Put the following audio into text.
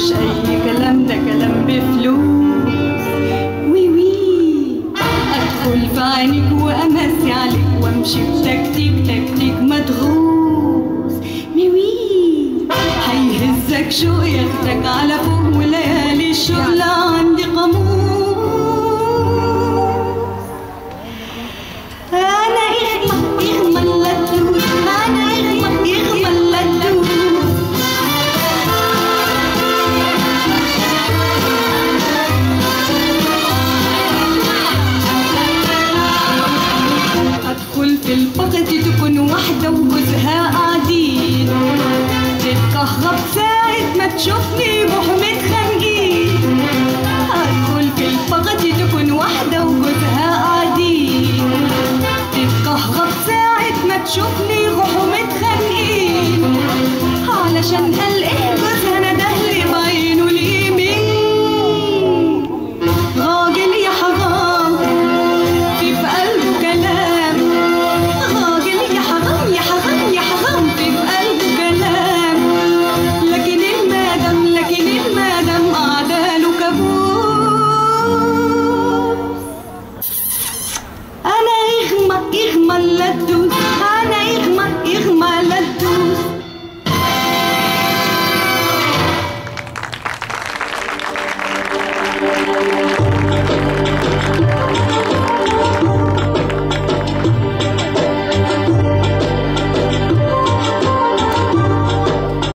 مش اي كلام ده كلام بفلوس وي وي ادخل في عينيك وامسي عليك وامشي بتكتيك تكتيك مدروس مي وي هيهزك شوق ياخدك على فوق وليالي الشغل عندي قاموس انا اغمى اغمى اللتوت انا اغمى اغمى اللتوت ادخل في البغد تكون واحدة وجوزها قاعدين تتكهرب ساعة ما تشوفني روح متخانقين ادخل في البغد تكون واحدة وجوزها قاعدين تتكهرب ساعة ما تشوفني روح متخانقين علشان قال ايه جوزها ندهلي بعينه اليمين راجل يا حرام في في قلبه كلام راجل يا حرام يا حرام يا حرام في في قلبه كلام لكن المادم لكن المادم قاعدة له كابوس أنا إغمى إغمى اللدوس